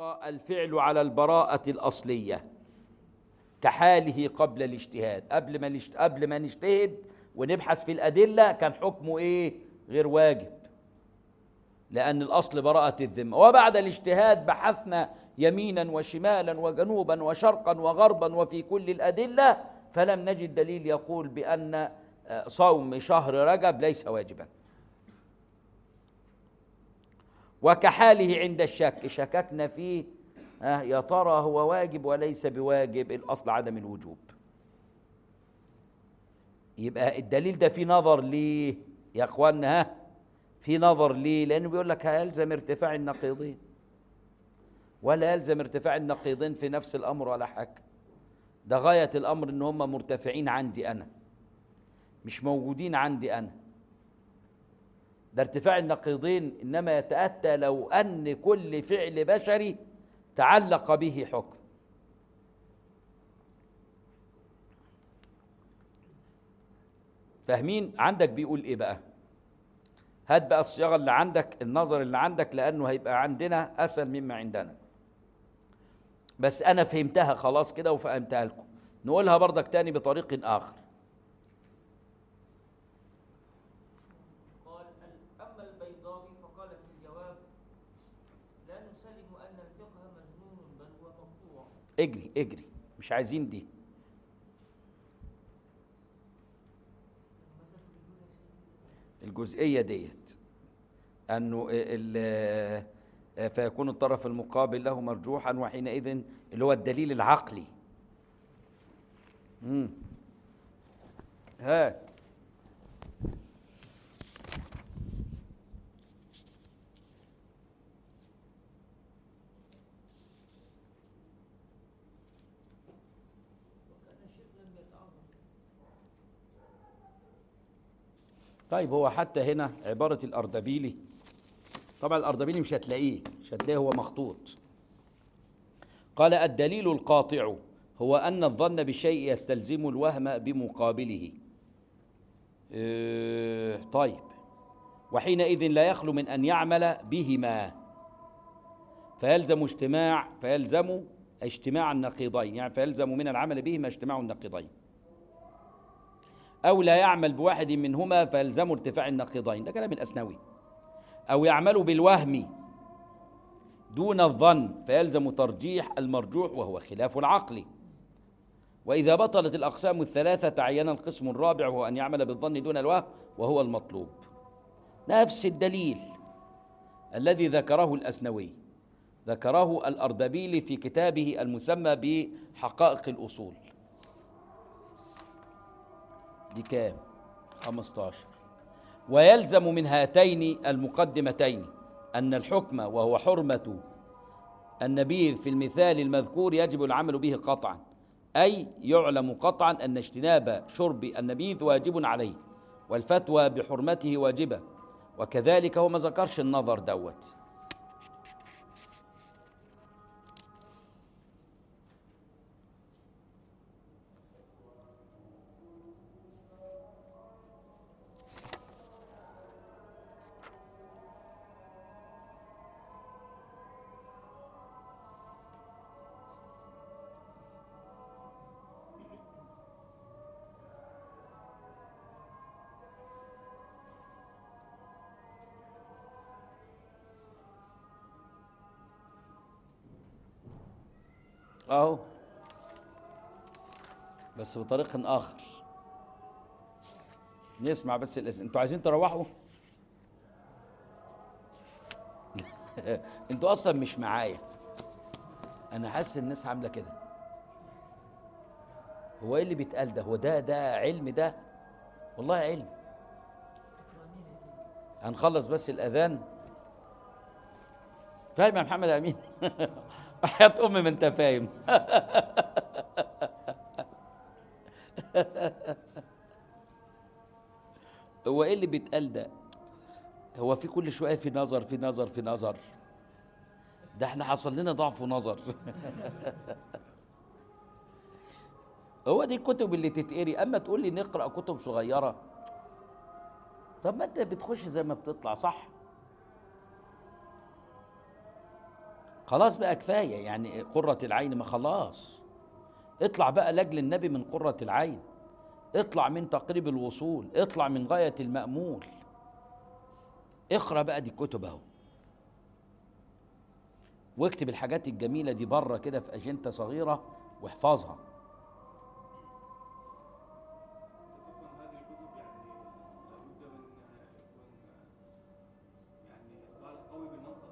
يبقى الفعل على البراءة الأصلية كحاله قبل الاجتهاد قبل ما نشت... قبل ما نجتهد ونبحث في الأدلة كان حكمه إيه غير واجب لأن الأصل براءة الذمة وبعد الاجتهاد بحثنا يمينا وشمالا وجنوبا وشرقا وغربا وفي كل الأدلة فلم نجد دليل يقول بأن صوم شهر رجب ليس واجبا وكحاله عند الشك شككنا فيه ها يا ترى هو واجب وليس بواجب الأصل عدم الوجوب يبقى الدليل ده في نظر ليه يا اخوانا ها في نظر ليه لانه بيقول لك هيلزم ارتفاع النقيضين ولا يلزم ارتفاع النقيضين في نفس الامر ولا حاجه ده غايه الامر ان هم مرتفعين عندي انا مش موجودين عندي انا ده ارتفاع النقيضين انما يتاتى لو ان كل فعل بشري تعلق به حكم فاهمين عندك بيقول ايه بقى هات بقى الصياغه اللي عندك النظر اللي عندك لانه هيبقى عندنا اسهل مما عندنا بس انا فهمتها خلاص كده وفهمتها لكم نقولها برضك تاني بطريق اخر قال أما البيضاوي فقال في الجواب لا نسلم أن الفقه مجنون بل هو مقطوع اجري اجري مش عايزين دي الجزئيه ديت انه ال- فيكون الطرف المقابل له مرجوحا وحينئذ اللي هو الدليل العقلي امم ها طيب هو حتى هنا عبارة الأردبيلي طبعا الأردبيلي مش هتلاقيه مش هتلاقيه هو مخطوط قال الدليل القاطع هو أن الظن بشيء يستلزم الوهم بمقابله إيه طيب وحينئذ لا يخلو من أن يعمل بهما فيلزم اجتماع فيلزم اجتماع النقيضين يعني فيلزم من العمل بهما اجتماع النقيضين أو لا يعمل بواحد منهما فيلزم ارتفاع النقيضين ده كلام الأسنوي أو يعمل بالوهم دون الظن فيلزم ترجيح المرجوح وهو خلاف العقل وإذا بطلت الأقسام الثلاثة تعين القسم الرابع وهو أن يعمل بالظن دون الوهم وهو المطلوب نفس الدليل الذي ذكره الأسنوي ذكره الأردبيلي في كتابه المسمى بحقائق الأصول دي كام 15 ويلزم من هاتين المقدمتين أن الحكم وهو حرمة النبيذ في المثال المذكور يجب العمل به قطعا أي يعلم قطعا أن اجتناب شرب النبيذ واجب عليه والفتوى بحرمته واجبة وكذلك هو ما ذكرش النظر دوت اهو بس بطريق اخر نسمع بس الاسم انتوا عايزين تروحوا انتوا اصلا مش معايا انا حاسس الناس عامله كده هو ايه اللي بيتقال ده هو ده ده علم ده والله علم هنخلص بس الاذان فاهم يا محمد امين حياة امي ما انت فاهم هو ايه اللي بيتقال ده هو في كل شويه في نظر في نظر في نظر ده احنا حصل لنا ضعف نظر هو دي الكتب اللي تتقري اما تقول لي نقرا كتب صغيره طب ما انت بتخش زي ما بتطلع صح خلاص بقى كفايه يعني قره العين ما خلاص اطلع بقى لاجل النبي من قره العين اطلع من تقريب الوصول اطلع من غايه المامول اقرا بقى دي الكتب اهو واكتب الحاجات الجميله دي بره كده في اجنته صغيره واحفظها تفهم هذه الكتب يعني لابد من يكون يعني قوي بالمنطق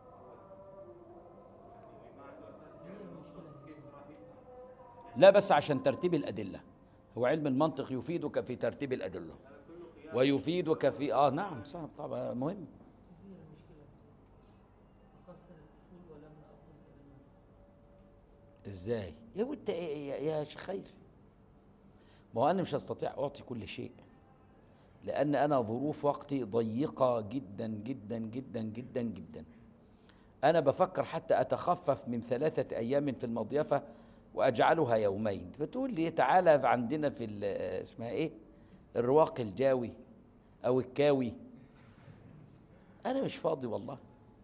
اولا يعني اللي ما عنده اساس يعني المنطق كيف راح يفهم لا بس عشان ترتيب الادله هو علم المنطق يفيدك في ترتيب الادله ويفيدك في اه نعم صح طبعا مهم كثير المشكلة أخذت الأصول ولم أخذ المنطق ازاي يا وانت إيه يا, يا شيخ خير ما هو انا مش هستطيع اعطي كل شيء لان انا ظروف وقتي ضيقه جدا جدا جدا جدا جدا انا بفكر حتى اتخفف من ثلاثه ايام في المضيفه واجعلها يومين فتقول لي تعالى عندنا في ال- اسمها ايه الرواق الجاوي او الكاوي انا مش فاضي والله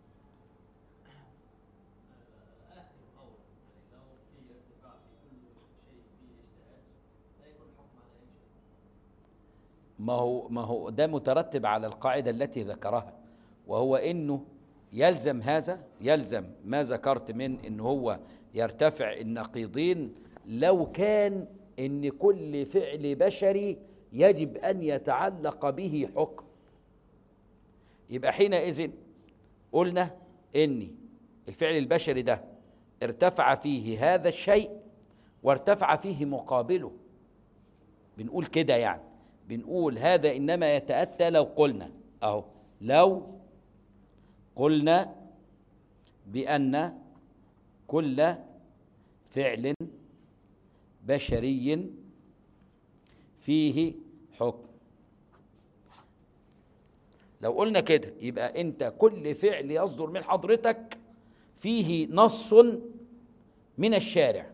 آخر قول يعني لو في ارتفاع في كل شيء فيه اجتهاد لا يكون الحكم على أي شيء ما هو ما هو ده مترتب على القاعدة التي ذكرها وهو انه يلزم هذا يلزم ما ذكرت من ان هو يرتفع النقيضين لو كان ان كل فعل بشري يجب ان يتعلق به حكم يبقى حينئذ قلنا ان الفعل البشري ده ارتفع فيه هذا الشيء وارتفع فيه مقابله بنقول كده يعني بنقول هذا انما يتاتى لو قلنا اهو لو قلنا بان كل فعل بشري فيه حكم لو قلنا كده يبقى انت كل فعل يصدر من حضرتك فيه نص من الشارع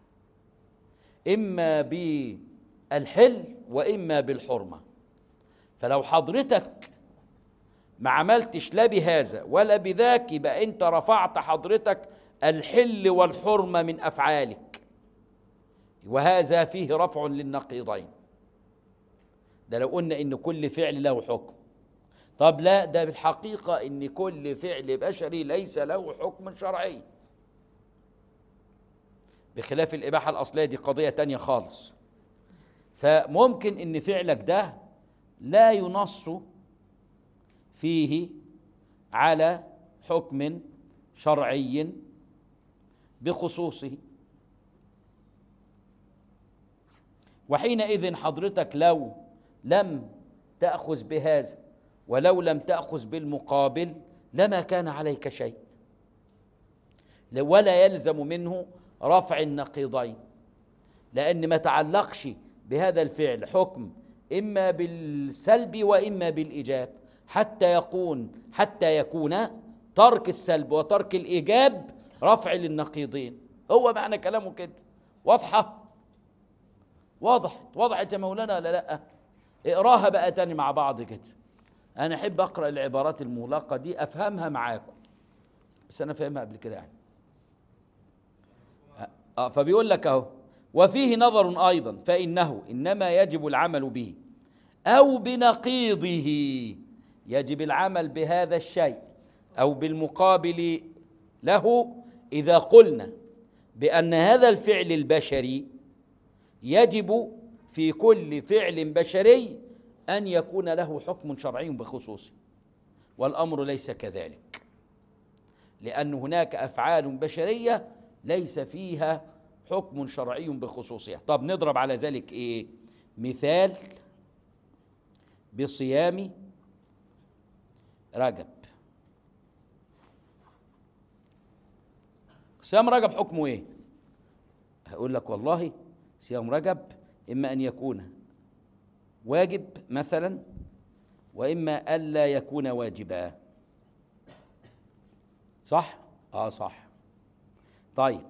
اما بالحل واما بالحرمه فلو حضرتك ما عملتش لا بهذا ولا بذاك يبقى انت رفعت حضرتك الحل والحرمه من افعالك وهذا فيه رفع للنقيضين ده لو قلنا ان كل فعل له حكم طب لا ده بالحقيقه ان كل فعل بشري ليس له حكم شرعي بخلاف الإباحة الأصلية دي قضية تانية خالص فممكن إن فعلك ده لا ينص فيه على حكم شرعي بخصوصه وحينئذ حضرتك لو لم تأخذ بهذا ولو لم تأخذ بالمقابل لما كان عليك شيء ولا يلزم منه رفع النقيضين لأن ما تعلقش بهذا الفعل حكم إما بالسلب وإما بالإيجاب حتى يكون حتى يكون ترك السلب وترك الإيجاب رفع للنقيضين هو معنى كلامه كده واضحة واضح وضحت يا مولانا ولا لا اقراها بقى تاني مع بعض كده انا احب اقرا العبارات المغلقه دي افهمها معاكم بس انا فاهمها قبل كده يعني آه، فبيقول لك اهو وفيه نظر ايضا فانه انما يجب العمل به او بنقيضه يجب العمل بهذا الشيء او بالمقابل له اذا قلنا بان هذا الفعل البشري يجب في كل فعل بشري ان يكون له حكم شرعي بخصوصه والامر ليس كذلك لان هناك افعال بشريه ليس فيها حكم شرعي بخصوصها طب نضرب على ذلك ايه مثال بصيام رجب صيام رجب حكمه ايه هقول لك والله صيام رجب اما ان يكون واجب مثلا واما الا يكون واجبا صح اه صح طيب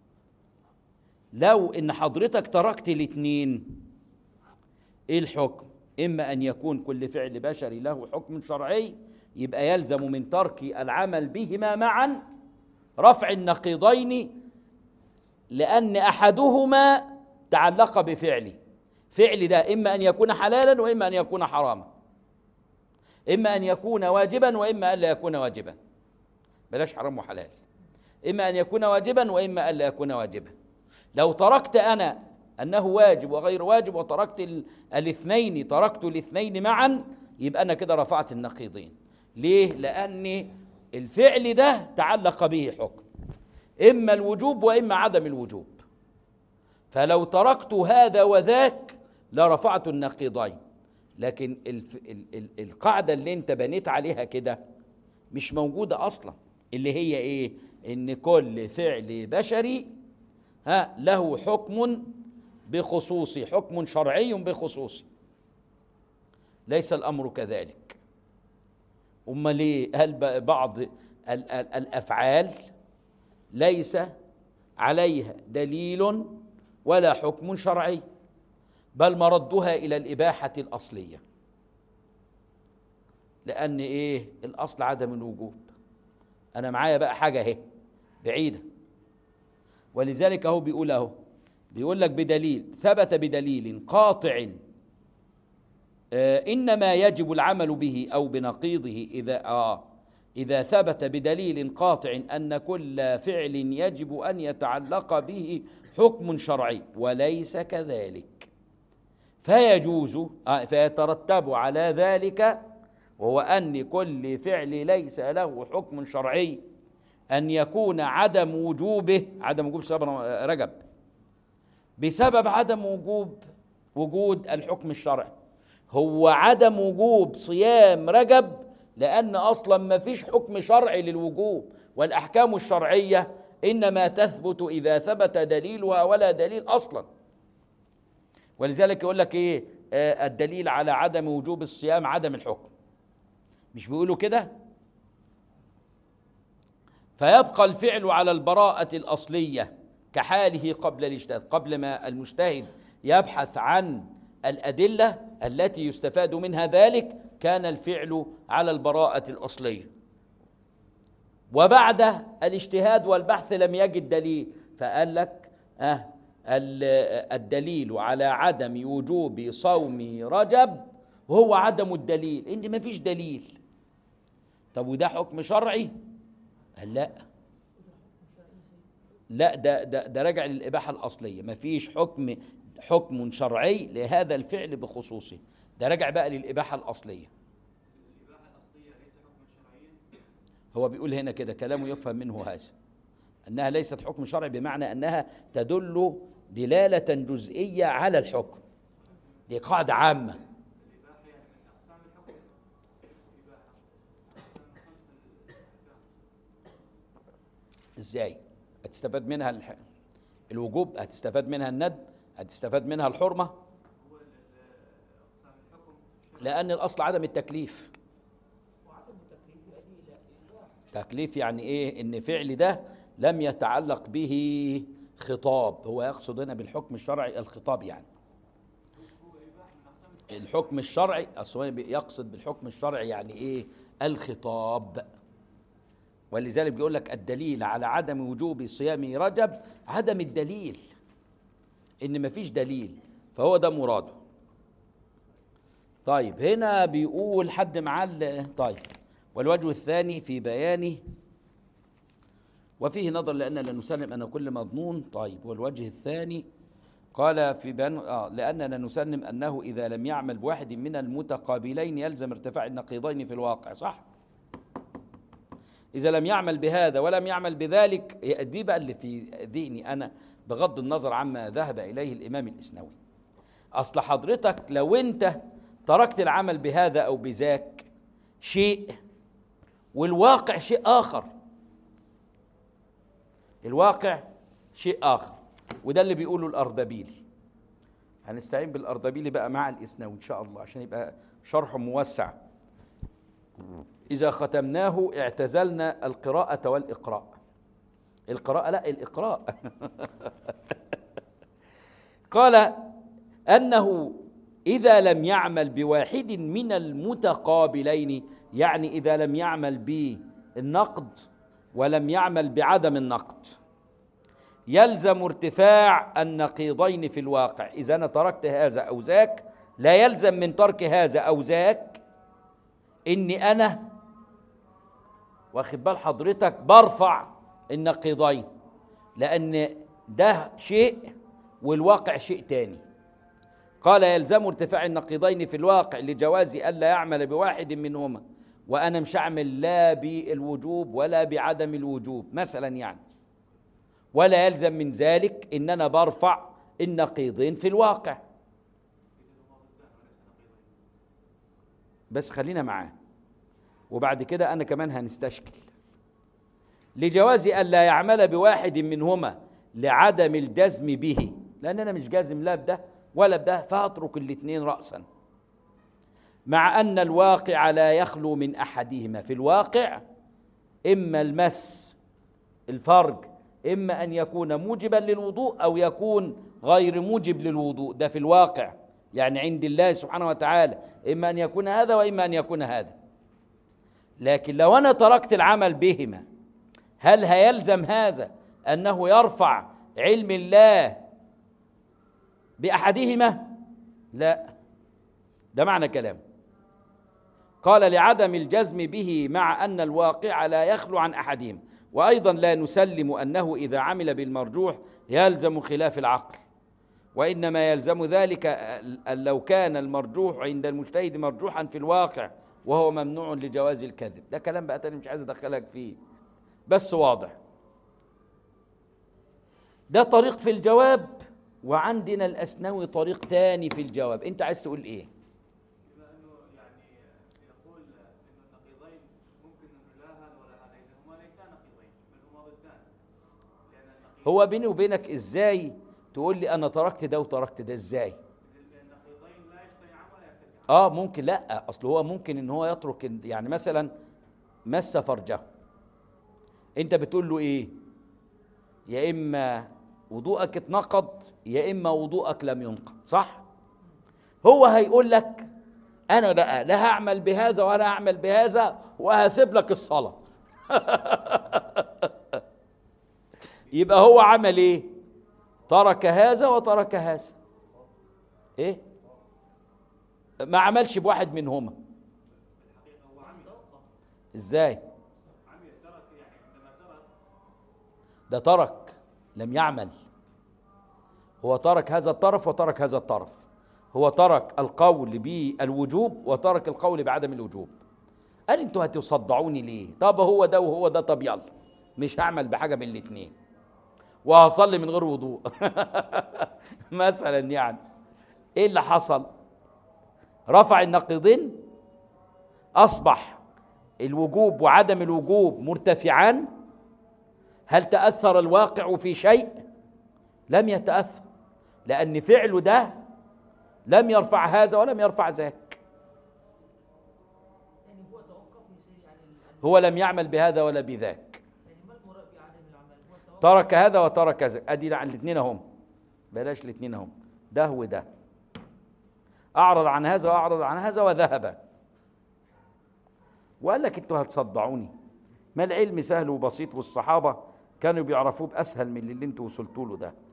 لو ان حضرتك تركت الاثنين ايه الحكم اما ان يكون كل فعل بشري له حكم شرعي يبقى يلزم من ترك العمل بهما معا رفع النقيضين لأن أحدهما تعلق بفعل فعل ده إما أن يكون حلالا وإما أن يكون حراما إما أن يكون واجبا وإما أن لا يكون واجبا بلاش حرام وحلال إما أن يكون واجبا وإما أن لا يكون واجبا لو تركت أنا أنه واجب وغير واجب وتركت ال- الاثنين تركت الاثنين معا يبقى أنا كده رفعت النقيضين ليه؟ لأن الفعل ده تعلق به حكم إما الوجوب وإما عدم الوجوب فلو تركت هذا وذاك لرفعت النقيضين لكن الف... ال... ال... القاعدة اللي انت بنيت عليها كده مش موجودة أصلا اللي هي إيه؟ إن كل فعل بشري ها له حكم بخصوصي حكم شرعي بخصوصي ليس الأمر كذلك أمال ليه هل ب- بعض ال- ال- الأفعال ليس عليها دليل ولا حكم شرعي بل مردها إلى الإباحة الأصلية لأن إيه الأصل عدم الوجوب أنا معايا بقى حاجة اهي بعيدة ولذلك هو بيقول اهو بيقول لك بدليل ثبت بدليل قاطع آه انما يجب العمل به او بنقيضه اذا آه اذا ثبت بدليل قاطع ان كل فعل يجب ان يتعلق به حكم شرعي وليس كذلك فيجوز آه فيترتب على ذلك وهو ان كل فعل ليس له حكم شرعي أن يكون عدم وجوبه عدم وجوب سبب رجب بسبب عدم وجوب وجود الحكم الشرعي هو عدم وجوب صيام رجب لأن أصلا ما فيش حكم شرعي للوجوب والأحكام الشرعية إنما تثبت إذا ثبت دليلها ولا دليل أصلا ولذلك يقول لك إيه آه الدليل على عدم وجوب الصيام عدم الحكم مش بيقولوا كده فيبقى الفعل على البراءة الأصلية كحاله قبل الاجتهاد قبل ما المجتهد يبحث عن الأدلة التي يستفاد منها ذلك كان الفعل على البراءة الأصلية وبعد الاجتهاد والبحث لم يجد دليل فقال لك آه الدليل على عدم وجوب صوم رجب وهو عدم الدليل ان ما فيش دليل طب وده حكم شرعي قال لا لا ده ده ده راجع للاباحه الاصليه ما فيش حكم حكم شرعي لهذا الفعل بخصوصه ده راجع بقى للاباحه الاصليه الإباحة الأصلية ليس حكما شرعيا هو بيقول هنا كده كلامه يفهم منه هذا انها ليست حكم شرعي بمعنى انها تدل دلاله جزئيه على الحكم دي قاعده عامه الإباحة يعني من أقسام الحكم الإباحة أقسام خمس الأحكام ازاي هتستفاد منها الح... الوجوب هتستفاد منها الندب هتستفاد منها الحرمه هو ال- ال- أقسام الحكم لان الاصل عدم التكليف وعدم التكليف يؤدي الى الإباحة. تكليف يعني ايه ان فعل ده لم يتعلق به خطاب هو يقصد هنا بالحكم الشرعي الخطاب يعني الحكم الشرعي اصلا يقصد بالحكم الشرعي يعني ايه الخطاب ولذلك بيقول لك الدليل على عدم وجوب صيام رجب عدم الدليل ان مفيش دليل فهو ده مراده طيب هنا بيقول حد معاه ال- طيب والوجه الثاني في بيانه وفيه نظر لأن لا نسلم أن كل مضمون طيب والوجه الثاني قال في بيان آه لأننا نسلم أنه إذا لم يعمل بواحد من المتقابلين يلزم ارتفاع النقيضين في الواقع صح؟ إذا لم يعمل بهذا ولم يعمل بذلك دي بقى اللي في ذهني أنا بغض النظر عما ذهب إليه الإمام الإسنوي أصل حضرتك لو أنت تركت العمل بهذا أو بذاك شيء والواقع شيء آخر الواقع شيء آخر وده اللي بيقوله الأردبيلي هنستعين بالأردبيلي بقى مع الإسنوي إن شاء الله عشان يبقى شرحه موسع إذا ختمناه اعتزلنا القراءة والإقراء القراءة لا الإقراء قال أنه إذا لم يعمل بواحد من المتقابلين يعني إذا لم يعمل بالنقد ولم يعمل بعدم النقد يلزم ارتفاع النقيضين في الواقع اذا انا تركت هذا او ذاك لا يلزم من ترك هذا او ذاك اني انا واخد بال حضرتك برفع النقيضين لان ده شيء والواقع شيء تاني قال يلزم ارتفاع النقيضين في الواقع لجواز الا يعمل بواحد منهما وانا مش اعمل لا بالوجوب ولا بعدم الوجوب مثلا يعني ولا يلزم من ذلك ان انا برفع النقيضين في الواقع بس خلينا معاه وبعد كده انا كمان هنستشكل لجواز الا يعمل بواحد منهما لعدم الجزم به لان انا مش جازم لا بده ولا بده فاترك الاثنين راسا مع ان الواقع لا يخلو من احدهما في الواقع اما المس الفرج اما ان يكون موجبا للوضوء او يكون غير موجب للوضوء ده في الواقع يعني عند الله سبحانه وتعالى اما ان يكون هذا واما ان يكون هذا لكن لو انا تركت العمل بهما هل هيلزم هذا انه يرفع علم الله باحدهما لا ده معنى كلام قال لعدم الجزم به مع ان الواقع لا يخلو عن احدهما وايضا لا نسلم انه اذا عمل بالمرجوح يلزم خلاف العقل وانما يلزم ذلك أن لو كان المرجوح عند المجتهد مرجوحا في الواقع وهو ممنوع لجواز الكذب ده كلام بقى تاني مش عايز ادخلك فيه بس واضح ده طريق في الجواب وعندنا الاسنوي طريق تاني في الجواب انت عايز تقول ايه بما انه يعني يقول انه النقيضين ممكن انه لا هذا ولا هذا اذا هما ليسا نقيضين بل هما ضدان لان النقيض هو بيني وبينك ازاي تقول لي انا تركت ده وتركت ده ازاي النقيضين لا يجتمعان ولا يرتفعان اه ممكن لا اصل هو ممكن ان هو يترك ال- يعني مثلا مس فرجه انت بتقول له ايه يا اما وضوءك اتنقض يا اما وضوءك لم ينقض صح هو هيقول لك انا بقى لا هعمل بهذا ولا هعمل بهذا وهسيب لك الصلاه يبقى هو عمل ايه ترك هذا وترك هذا ايه ما عملش بواحد منهما ازاي ده ترك لم يعمل هو ترك هذا الطرف وترك هذا الطرف هو ترك القول بالوجوب وترك القول بعدم الوجوب قال انتوا هتصدعوني ليه طب هو ده وهو ده طب يلا مش هعمل بحاجه من الاثنين وهصلي من غير وضوء مثلا يعني ايه اللي حصل رفع النقيضين اصبح الوجوب وعدم الوجوب مرتفعان هل تاثر الواقع في شيء لم يتاثر لان فعله ده لم يرفع هذا ولم يرفع ذاك يعني هو توقف يصير يعني ال- هو لم يعمل بهذا ولا بذاك يعني ما المراد بعدم العمل هو توقف ترك هذا وترك ذاك ادي على الاثنين اهم بلاش الاثنين اهم ده وده اعرض عن هذا واعرض عن هذا وذهب وقال لك انتوا هتصدعوني ما العلم سهل وبسيط والصحابه كانوا بيعرفوه باسهل من اللي انتوا وصلتوا له ده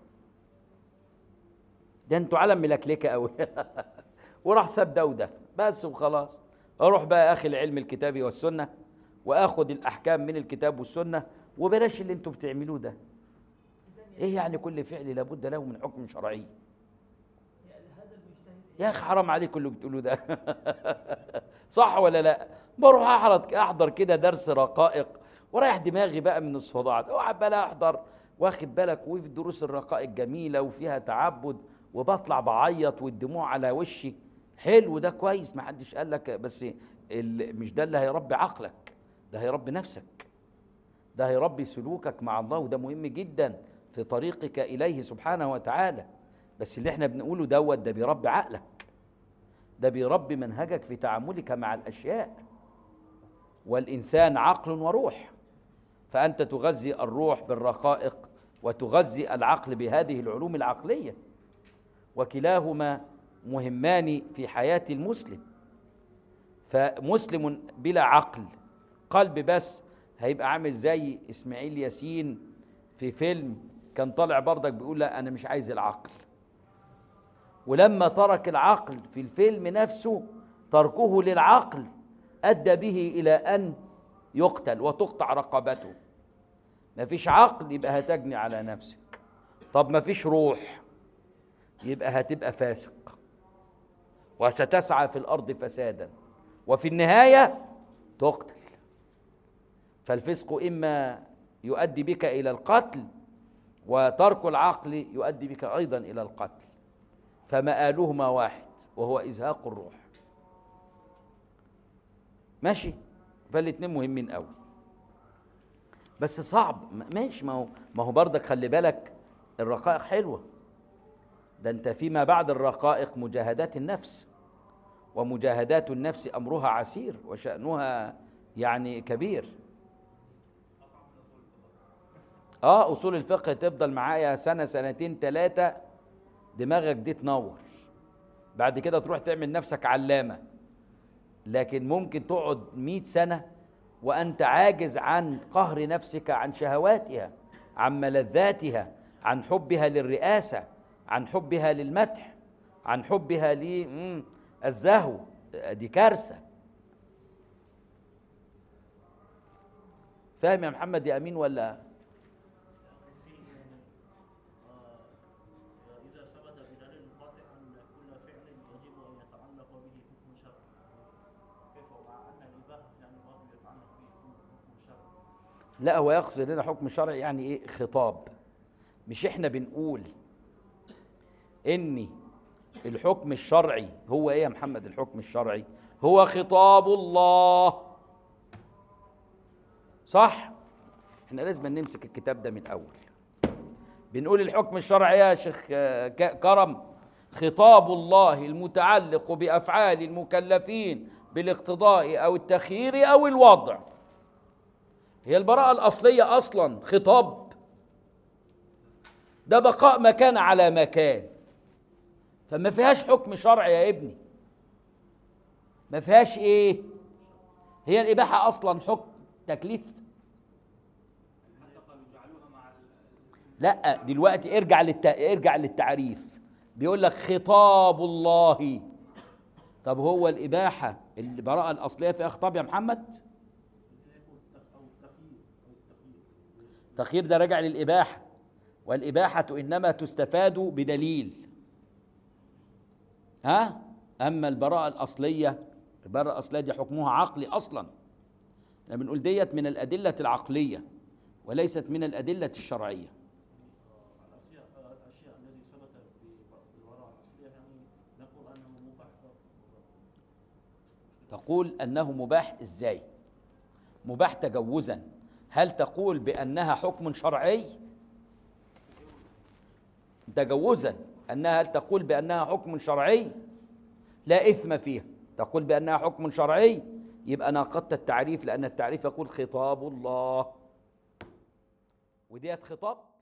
ده انتوا علم ملكلكه قوي وراح ساب ده وده بس وخلاص اروح بقى اخي العلم الكتابي والسنه واخد الاحكام من الكتاب والسنه وبلاش اللي انتوا بتعملوه ده ايه يعني كل فعل لابد له من حكم شرعي يعني هذا المجتهد يا اخي حرام عليكم اللي بتقولوه ده صح ولا لا بروح احضر احضر كده درس رقائق ورايح دماغي بقى من الصداع ده وعمال احضر واخد بالك وفي دروس الرقائق جميله وفيها تعبد وبطلع بعيط والدموع على وشي حلو ده كويس ما حدش قال لك بس ال- مش ده اللي هيربي عقلك ده هيربي نفسك ده هيربي سلوكك مع الله وده مهم جدا في طريقك اليه سبحانه وتعالى بس اللي احنا بنقوله دوت ده بيربي عقلك ده بيربي منهجك في تعاملك مع الاشياء والانسان عقل وروح فانت تغذي الروح بالرقائق وتغذي العقل بهذه العلوم العقليه وكلاهما مهمان في حياه المسلم فمسلم بلا عقل قلب بس هيبقى عامل زي اسماعيل ياسين في فيلم كان طالع برضك بيقول لا انا مش عايز العقل ولما ترك العقل في الفيلم نفسه تركه للعقل ادى به الى ان يقتل وتقطع رقبته مفيش عقل يبقى هتجني على نفسك طب مفيش روح يبقى هتبقى فاسق وستسعى في الارض فسادا وفي النهايه تقتل فالفسق اما يؤدي بك الى القتل وترك العقل يؤدي بك ايضا الى القتل فمآلهما واحد وهو ازهاق الروح ماشي فالاتنين مهمين قوي بس صعب م- ماشي ما هو ما هو برضك خلي بالك الرقائق حلوه ده انت فيما بعد الرقائق مجاهدات النفس ومجاهدات النفس امرها عسير وشانها يعني كبير اه اصول الفقه تفضل معايا سنه سنتين ثلاثه دماغك دي تنور بعد كده تروح تعمل نفسك علامه لكن ممكن تقعد مئة سنة وأنت عاجز عن قهر نفسك عن شهواتها عن ملذاتها عن حبها للرئاسة عن حبها للمدح عن حبها للزهو دي كارثة فاهم يا محمد يا أمين ولا إذا ثبت بدليل قاطع أن كل فعل يجب أن يتعلق به حكم شرعي كيف مع أن الإباحة يعني برضه يتعلق به حكم شرعي لا هو يقصد هنا حكم شرعي يعني ايه خطاب مش احنا بنقول ان الحكم الشرعي هو ايه يا محمد الحكم الشرعي هو خطاب الله صح احنا لازم نمسك الكتاب ده من الاول بنقول الحكم الشرعي يا شيخ آه، ك- كرم خطاب الله المتعلق بافعال المكلفين بالاقتضاء او التخيير او الوضع هي البراءة الأصلية أصلا خطاب ده بقاء مكان على مكان فما فيهاش حكم شرعي يا ابني ما فيهاش ايه هي الإباحة أصلا حكم تكليف حتى قالوا جعلوها مع ال- لا دلوقتي ارجع للت... ارجع للتعريف بيقول لك خطاب الله طب هو الإباحة البراءة الأصلية فيها خطاب يا محمد أو التخيير أو التخيير تخيير ده راجع للإباحة والإباحة إنما تستفاد بدليل ها أما البراءة الأصلية البراءة الأصلية دي حكمها عقلي أصلا احنا بنقول ديت من الأدلة العقلية وليست من الأدلة الشرعية الأشياء الأشياء الذي ثبت بالوراء الأصلية يعني نقول أنه مباح تقول أنه مباح إزاي مباح تجوزا هل تقول بأنها حكم شرعي تجوزا أنها هل تقول بأنها حكم شرعي لا إثم فيها تقول بأنها حكم شرعي يبقى ناقضت التعريف لأن التعريف يقول خطاب الله وديت خطاب